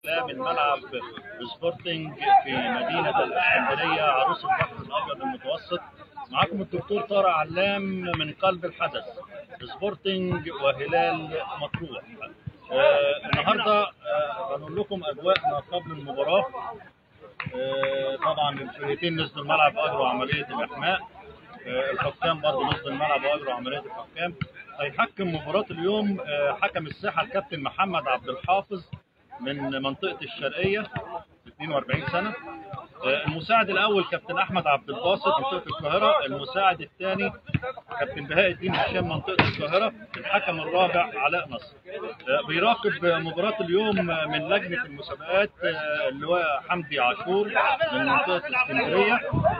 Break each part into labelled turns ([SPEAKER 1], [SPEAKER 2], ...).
[SPEAKER 1] من ملعب سبورتنج في مدينة الإسكندرية عروس البحر الأبيض المتوسط معكم الدكتور طارق علام من قلب الحدث سبورتنج وهلال مطروح آه النهارده آه بنقول لكم أجواء ما قبل المباراة آه طبعا الفرقتين نزلوا الملعب أجروا عملية الإحماء آه الحكام برضه نزلوا الملعب وأجروا عملية الحكام هيحكم مباراة اليوم آه حكم الساحة الكابتن محمد عبد الحافظ من منطقة الشرقية 42 سنة المساعد الأول كابتن أحمد عبد الباسط منطقة القاهرة المساعد الثاني كابتن بهاء الدين هشام منطقة القاهرة الحكم الرابع علاء نصر بيراقب مباراة اليوم من لجنة المسابقات اللواء حمدي عاشور من منطقة الإسكندرية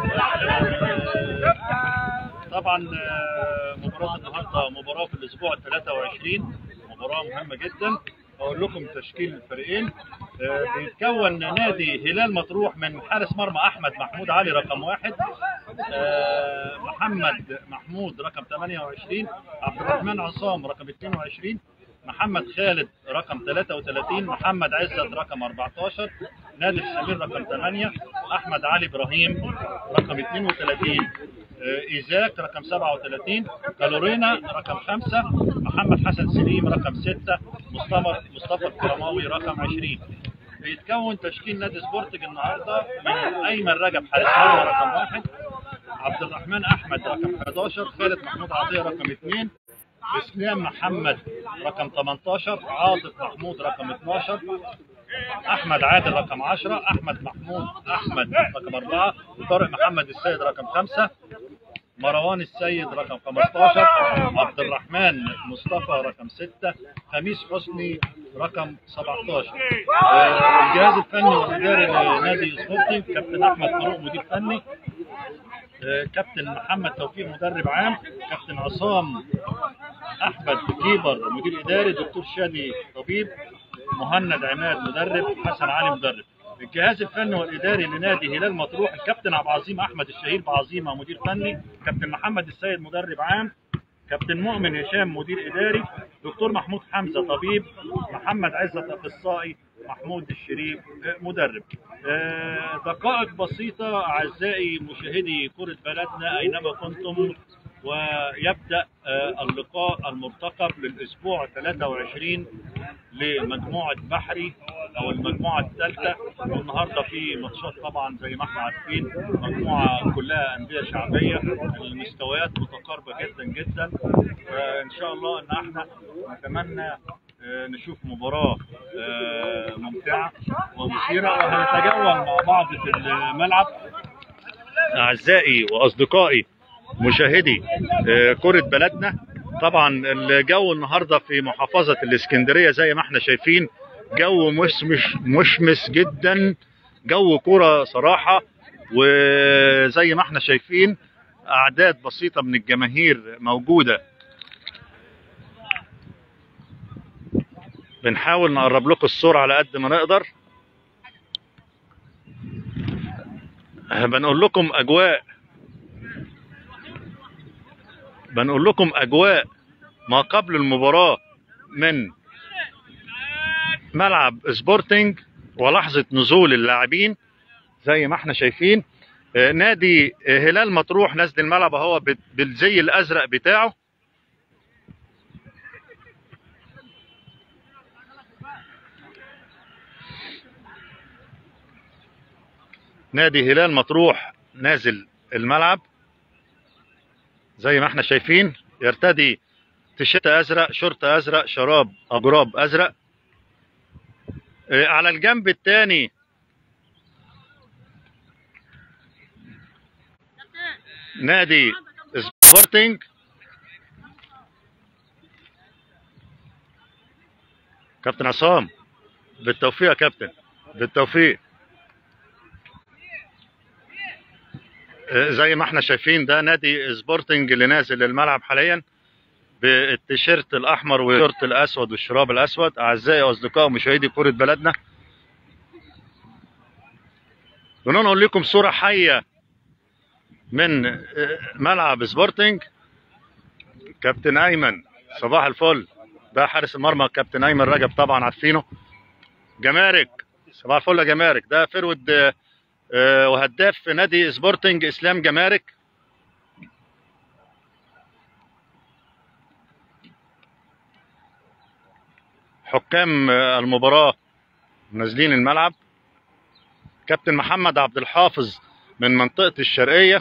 [SPEAKER 1] طبعا مباراة النهارده مباراة في الأسبوع ال 23 مباراة مهمة جدا اقول لكم تشكيل الفريقين آه بيتكون نادي هلال مطروح من حارس مرمى احمد محمود علي رقم واحد آه محمد محمود رقم 28 عبد الرحمن عصام رقم 22 محمد خالد رقم 33 محمد عزت رقم 14 نادر سمير رقم 8 احمد علي ابراهيم رقم 32 ايزاك رقم 37 كالورينا رقم 5 محمد حسن سليم رقم 6 مصطفى مصطفى الكرماوي رقم 20 بيتكون تشكيل نادي سبورتنج النهارده من ايمن رجب حارس مرمى رقم 1 عبد الرحمن احمد رقم 11 خالد محمود عطيه رقم 2 اسلام محمد رقم 18 عاطف محمود رقم 12 احمد عادل رقم 10 احمد محمود احمد رقم 4 طارق محمد السيد رقم 5 مروان السيد رقم 15 عبد الرحمن مصطفى رقم 6 خميس حسني رقم 17 آه الجهاز الفني والاداري لنادي سبورتنج كابتن احمد فاروق مدير فني آه كابتن محمد توفيق مدرب عام كابتن عصام احمد كيبر مدير اداري دكتور شادي طبيب مهند عماد مدرب حسن علي مدرب الجهاز الفني والاداري لنادي هلال مطروح الكابتن عبد العظيم احمد الشهير بعظيمه مدير فني كابتن محمد السيد مدرب عام كابتن مؤمن هشام مدير اداري دكتور محمود حمزه طبيب محمد عزت اخصائي محمود الشريف مدرب دقائق بسيطه اعزائي مشاهدي كره بلدنا اينما كنتم ويبدا اللقاء المرتقب للاسبوع 23 لمجموعه بحري او المجموعه الثالثه والنهارده في ماتشات طبعا زي ما احنا عارفين مجموعه كلها انديه شعبيه المستويات متقاربه جدا جدا فان شاء الله ان احنا نتمنى نشوف مباراه ممتعه ومثيره وهنتجول مع بعض في الملعب اعزائي واصدقائي مشاهدي كرة بلدنا طبعا الجو النهاردة في محافظة الاسكندرية زي ما احنا شايفين جو مشمش مشمس جدا جو كرة صراحة وزي ما احنا شايفين اعداد بسيطة من الجماهير موجودة بنحاول نقرب لكم الصورة على قد ما نقدر بنقول لكم اجواء بنقول لكم اجواء ما قبل المباراه من ملعب سبورتنج ولحظه نزول اللاعبين زي ما احنا شايفين نادي هلال مطروح نزل الملعب اهو بالزي الازرق بتاعه نادي هلال مطروح نازل الملعب زي ما احنا شايفين يرتدي تيشيرت ازرق شورت ازرق شراب اجراب ازرق اه على الجنب الثاني نادي سبورتنج كابتن عصام بالتوفيق يا كابتن بالتوفيق زي ما احنا شايفين ده نادي سبورتنج اللي نازل الملعب حاليا بالتيشيرت الاحمر والشورت الاسود والشراب الاسود اعزائي واصدقائي ومشاهدي كره بلدنا ونقول لكم صوره حيه من ملعب سبورتنج كابتن ايمن صباح الفل ده حارس المرمى كابتن ايمن رجب طبعا عارفينه جمارك صباح الفل يا جمارك ده فرود آه، آه، وهداف نادي سبورتنج اسلام جمارك حكام آه، المباراة نازلين الملعب كابتن محمد عبد الحافظ من منطقة الشرقية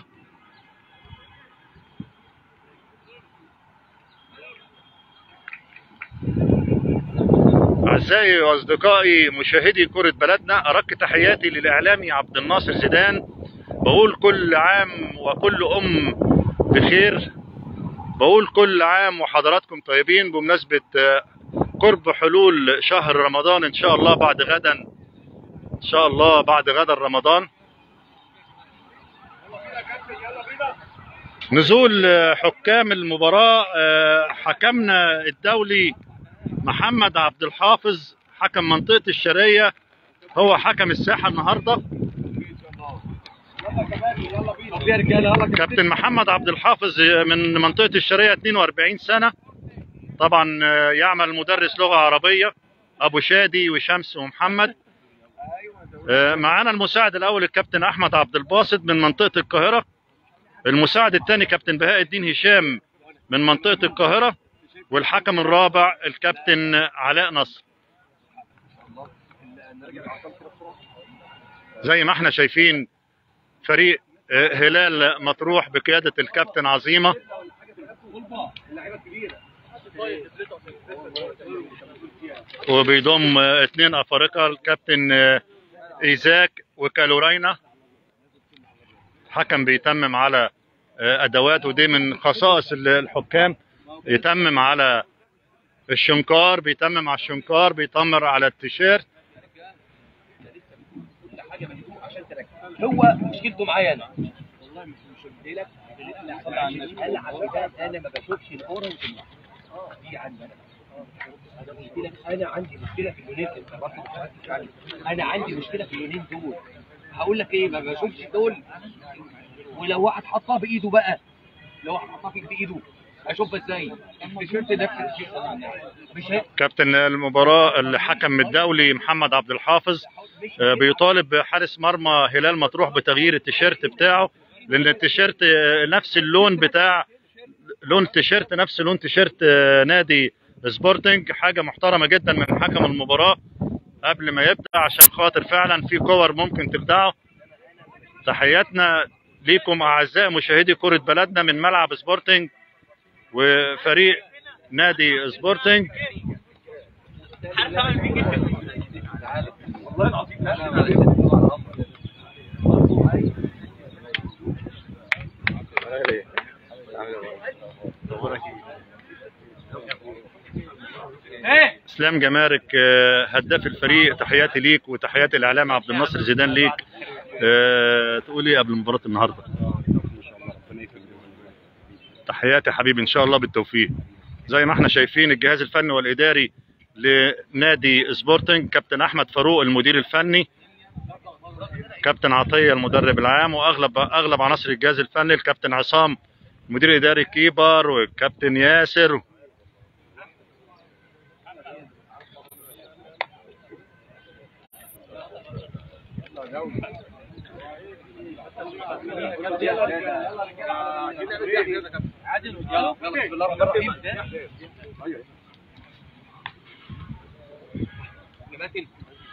[SPEAKER 1] أعزائي وأصدقائي مشاهدي كرة بلدنا أرق تحياتي للإعلامي عبد الناصر زيدان بقول كل عام وكل أم بخير بقول كل عام وحضراتكم طيبين بمناسبة آه، قرب حلول شهر رمضان إن شاء الله بعد غدا إن شاء الله بعد غدا رمضان نزول آه، حكام المباراة آه، حكمنا الدولي محمد عبد الحافظ حكم منطقة الشرقية هو حكم الساحة النهاردة
[SPEAKER 2] طب يا رجاله يلا
[SPEAKER 1] كابتن محمد عبد الحافظ من منطقة الشرقية 42 سنة طبعا آه، يعمل مدرس لغة عربية أبو شادي وشمس ومحمد آه، معانا المساعد الأول الكابتن أحمد عبد الباسط من منطقة القاهرة المساعد الثاني كابتن بهاء الدين هشام من منطقة القاهرة والحكم الرابع الكابتن علاء نصر زي ما احنا شايفين فريق آه، هلال مطروح بقيادة الكابتن عظيمة وبيضم آه، اثنين افارقه الكابتن آه، ايزاك وكالورينا حكم بيتمم على آه، ادوات ودي من خصائص ال- الحكام يتمم على الشنكار بيتمم على الشنكار بيتمر على التيشيرت
[SPEAKER 2] هو مشكلته معايا انا والله مش مش لك العب بجد انا ما بشوفش الكوره وتطلع دي عندي انا انا قلت لك انا عندي مشكله في اللونين انت برضه ما سالتش عني. انا عندي مشكله في اللونين دول هقول لك ايه ما بشوفش دول ولو واحد حطها بايده بقى لو واحد حطها في بايده اشوفها ازاي التيشيرت نفس الشيء مش هي
[SPEAKER 1] كابتن المباراة الحكم الدولي محمد عبد الحافظ آه، بيطالب حارس مرمى هلال مطروح بتغيير التيشيرت بتاعه لان التيشيرت آه، نفس اللون بتاع لون التيشيرت نفس لون تيشيرت آه، نادي سبورتنج حاجة محترمة جدا من حكم المباراة قبل ما يبدأ عشان خاطر فعلا في كور ممكن تخدعه تحياتنا ليكم أعزائي مشاهدي كرة بلدنا من ملعب سبورتنج وفريق نادي سبورتنج
[SPEAKER 2] والله العظيم ايه
[SPEAKER 1] اسلام جمارك آه، هداف الفريق تحياتي ليك وتحياتي الاعلام عبد الناصر زيدان ليك آه، تقول ايه قبل مباراه النهارده تحياتي يا حبيبي ان شاء الله بالتوفيق زي ما احنا شايفين الجهاز الفني والاداري لنادي سبورتنج كابتن احمد فاروق المدير الفني كابتن عطيه المدرب العام واغلب اغلب عناصر الجهاز الفني الكابتن عصام المدير الاداري كيبر والكابتن ياسر
[SPEAKER 2] عادل يلا بسم الله الرحمن الرحيم ماتن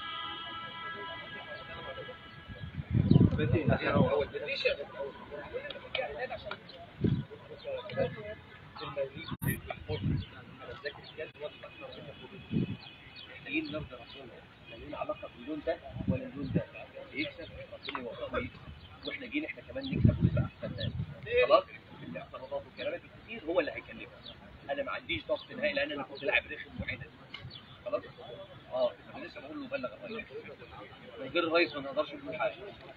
[SPEAKER 2] محتاجين نرضى رسولنا لا لنا علاقه باللون ده ولا اللون ده يكسب ربنا يوفقه ويكسب واحنا جايين احنا كمان نكسب ونبقى احسن ناس خلاص الاعتراضات والكلام الكتير هو اللي هيكلمنا انا ما عنديش ضغط نهائي لان انا كنت لاعب رخم وعدد خلاص اه انا لسه بقول له بلغ الرئيس من غير الرئيس ما نقدرش نقول حاجه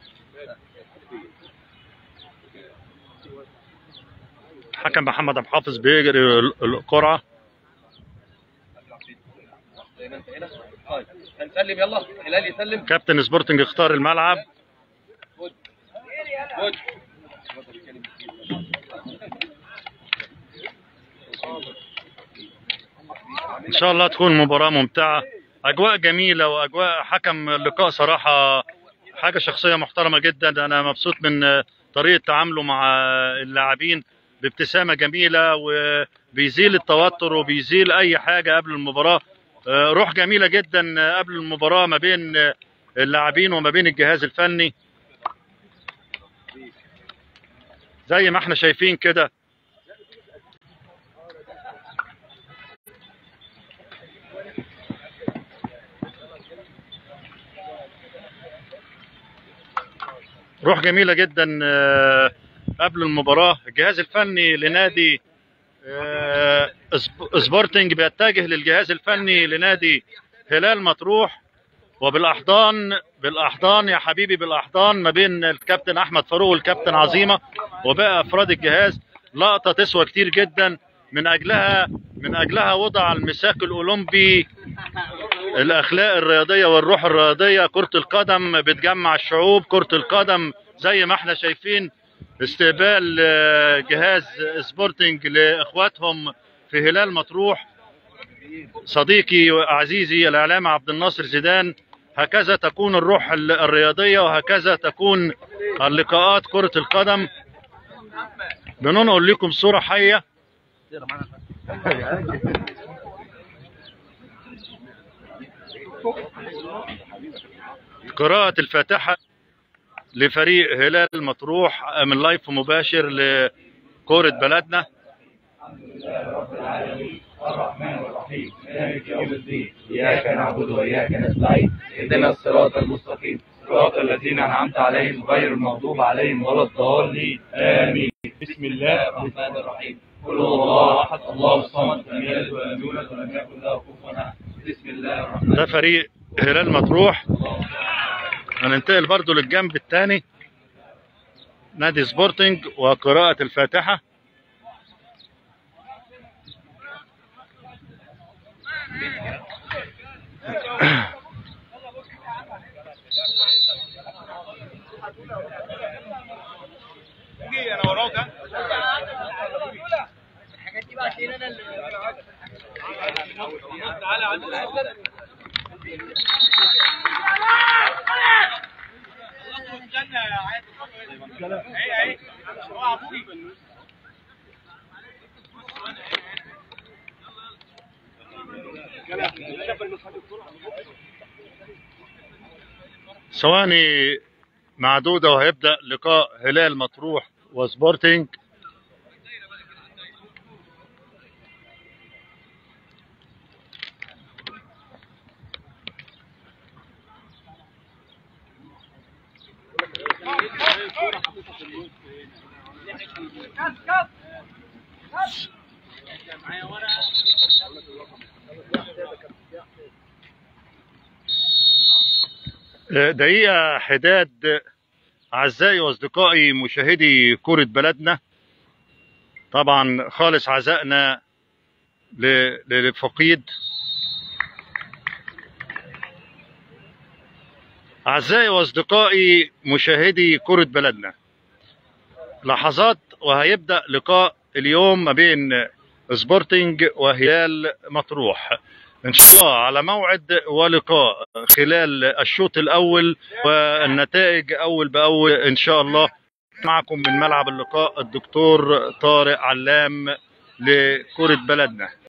[SPEAKER 1] حكم محمد عبد الحافظ بيجري ال- القرعه
[SPEAKER 2] زي ما انت هنا طيب هنسلم يلا هلال يسلم
[SPEAKER 1] كابتن سبورتنج اختار الملعب
[SPEAKER 2] خد خد
[SPEAKER 1] ان شاء الله تكون مباراه ممتعه اجواء جميله واجواء حكم اللقاء صراحه حاجه شخصيه محترمه جدا انا مبسوط من طريقه تعامله مع اللاعبين بابتسامه جميله وبيزيل التوتر وبيزيل اي حاجه قبل المباراه آه، روح جميله جدا قبل المباراه ما بين اللاعبين وما بين الجهاز الفني زي ما احنا شايفين كده روح جميله جدا آه، قبل المباراه الجهاز الفني لنادي آه، سب- سبورتنج بيتجه للجهاز الفني لنادي هلال مطروح وبالاحضان بالاحضان يا حبيبي بالاحضان ما بين الكابتن احمد فاروق والكابتن عظيمه وباقي افراد الجهاز لقطه تسوى كتير جدا من اجلها من اجلها وضع المساك الاولمبي الاخلاق الرياضيه والروح الرياضيه كره القدم بتجمع الشعوب كره القدم زي ما احنا شايفين استقبال آه، جهاز سبورتنج لاخواتهم في هلال مطروح صديقي وعزيزي الاعلام عبد الناصر زيدان هكذا تكون الروح ال- الرياضيه وهكذا تكون اللقاءات كره القدم بننقل لكم صوره حيه قراءة الفاتحة لفريق هلال مطروح من لايف مباشر لكورة بلدنا
[SPEAKER 3] الرحمن الرحيم مالك يوم الدين إياك نعبد وإياك نستعين اهدنا الصراط المستقيم صراط الذين أنعمت عليهم غير المغضوب عليهم ولا الضالين آمين بسم الله الرحمن الرحيم قل هو الله أحد الله الصمد لم يلد ولم يولد ولم يكن له كفوا أحد بسم الله الرحمن
[SPEAKER 1] ده فريق هلال مطروح هننتقل برضو للجنب الثاني نادي سبورتنج وقراءة الفاتحة ثواني معدودة وهيبدأ لقاء هلال مطروح وسبورتنج دقيقة حداد أعزائي وأصدقائي مشاهدي كرة بلدنا طبعا خالص عزائنا ل- للفقيد أعزائي وأصدقائي مشاهدي كرة بلدنا لحظات وهيبدأ لقاء اليوم ما بين سبورتنج وهلال مطروح ان شاء الله على موعد ولقاء خلال الشوط الاول والنتائج اول باول ان شاء الله معكم من ملعب اللقاء الدكتور طارق علام لكرة بلدنا